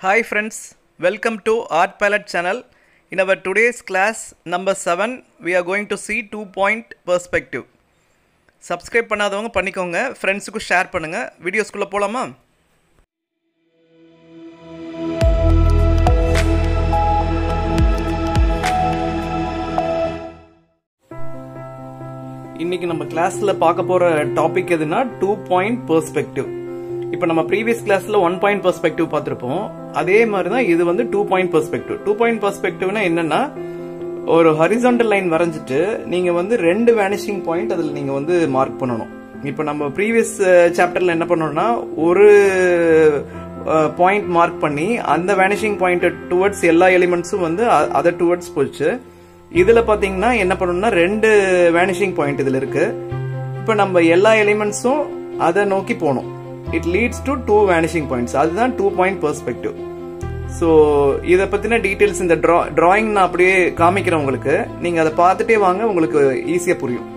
Hi friends, welcome to Art Palette channel. In our today's class number 7, we are going to see two point perspective. Subscribe பண்ணாதவங்க பண்ணிக்கோங்க ஃப்ரெண்ட்ஸுக்கும் share பண்ணுங்கள் வீடியோஸ்குள்ளே போகலாமா இன்னைக்கு நம்ம கிளாஸில் பார்க்க போகிற டாபிக் எதுனா டூ பாயிண்ட் பெர்ஸ்பெக்டிவ் இப்போ நம்ம ப்ரீவியஸ் கிளாஸில் ஒன் பாயிண்ட் பெர்ஸ்பெக்டிவ் பார்த்துருப்போம் அதே மாதிரி தான் இது வந்து two point perspective two point பெர்ஸ்பெக்டிவ்னா என்னன்னா ஒரு ஹரிசாண்டல் லைன் வரைஞ்சிட்டு நீங்க வந்து ரெண்டு வேனிஷிங் பாயிண்ட் அதில் நீங்க வந்து மார்க் பண்ணணும் இப்போ நம்ம ப்ரீவியஸ் சாப்டர்ல என்ன பண்ணோம்னா ஒரு பாயிண்ட் மார்க் பண்ணி அந்த வேனிஷிங் பாயிண்ட் டுவர்ட்ஸ் எல்லா எலிமெண்ட்ஸும் வந்து அதர் டுவர்ட்ஸ் போச்சு இதுல பாத்தீங்கன்னா என்ன பண்ணணும்னா ரெண்டு வேனிஷிங் பாயிண்ட் இதுல இருக்கு இப்போ நம்ம எல்லா எலிமெண்ட்ஸும் அதை நோக்கி போகணும் it leads to two vanishing points அதுதான் டூ பாயிண்ட் பெர்ஸ்பெக்டிவ் ஸோ இதை பற்றின டீட்டெயில்ஸ் இந்த ட்ரா டிராயிங் நான் அப்படியே காமிக்கிறேன் உங்களுக்கு நீங்கள் அதை பார்த்துட்டே வாங்க உங்களுக்கு ஈஸியாக புரியும்